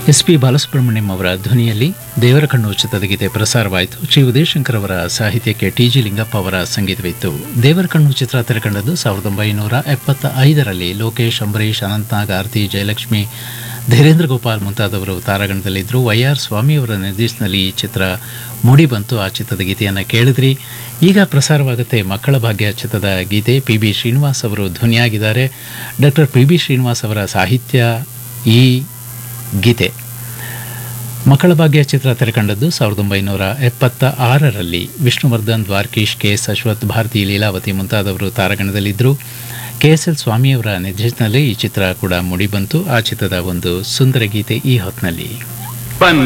S P Balasubrahmanyam ಅವರ ಧ್ವನಿಯಲ್ಲಿ ದೇವರ ಕಣ್ಣು ಚಿತ್ರದ ಗೀತೆ ಪ್ರಸಾರವಾಯಿತು ಶ್ರೀ ಉದಯಶಂಕರ್ ಅವರ ಸಾಹಿತ್ಯಕ್ಕೆ ಟಿ ಜಿ ಲಿಂಗಪ್ಪ ಅವರ ಸಂಗೀತವಿತ್ತು ದೇವರ ಕಣ್ಣು ಚಿತ್ರ ತೆರೆಕಂಡದ್ದು ಸಾವಿರದ ಒಂಬೈನೂರ ಎಪ್ಪತ್ತ ಐದರಲ್ಲಿ ಲೋಕೇಶ್ ಅಂಬರೀಷ್ ಅನಂತನಾಗ್ ಆರತಿ ಜಯಲಕ್ಷ್ಮಿ ಧೀರೇಂದ್ರ ಗೋಪಾಲ್ ಮುಂತಾದವರು ತಾರಾಗಣದಲ್ಲಿದ್ದರು ವೈ ಆರ್ ಸ್ವಾಮಿ ಅವರ ನಿರ್ದೇಶನದಲ್ಲಿ ಈ ಚಿತ್ರ ಮೂಡಿ ಬಂತು ಆ ಚಿತ್ರದ ಗೀತೆಯನ್ನು ಕೇಳಿದ್ರಿ ಈಗ ಪ್ರಸಾರವಾಗುತ್ತೆ ಮಕ್ಕಳ ಭಾಗ್ಯ ಚಿತ್ರದ ಗೀತೆ ಪಿ ಬಿ ಶ್ರೀನಿವಾಸ್ ಅವರು ಧ್ವನಿಯಾಗಿದ್ದಾರೆ ಡಾಕ್ಟರ್ ಪಿ ಬಿ ಶ್ರೀನಿವಾಸ್ ಅವರ ಸಾಹಿತ್ಯ ಈ ಗೀತೆ ಮಕ್ಕಳ ಭಾಗ್ಯ ಚಿತ್ರ ತೆರೆಕಂಡದ್ದು ಸಾವಿರದ ಒಂಬೈನೂರ ಎಪ್ಪತ್ತ ಆರರಲ್ಲಿ ವಿಷ್ಣುವರ್ಧನ್ ದ್ವಾರಕೀಶ್ ಕೆ ಎಸ್ ಅಶ್ವಥ್ ಭಾರತಿ ಲೀಲಾವತಿ ಮುಂತಾದವರು ತಾರಾಗಣದಲ್ಲಿದ್ದರು ಕೆ ಎಸ್ ಎಲ್ ಸ್ವಾಮಿಯವರ ನಿರ್ದೇಶನದಲ್ಲಿ ಈ ಚಿತ್ರ ಕೂಡ ಮೂಡಿಬಂತು ಆ ಚಿತ್ರದ ಒಂದು ಸುಂದರ ಗೀತೆ ಈ ಹೊತ್ತಿನಲ್ಲಿ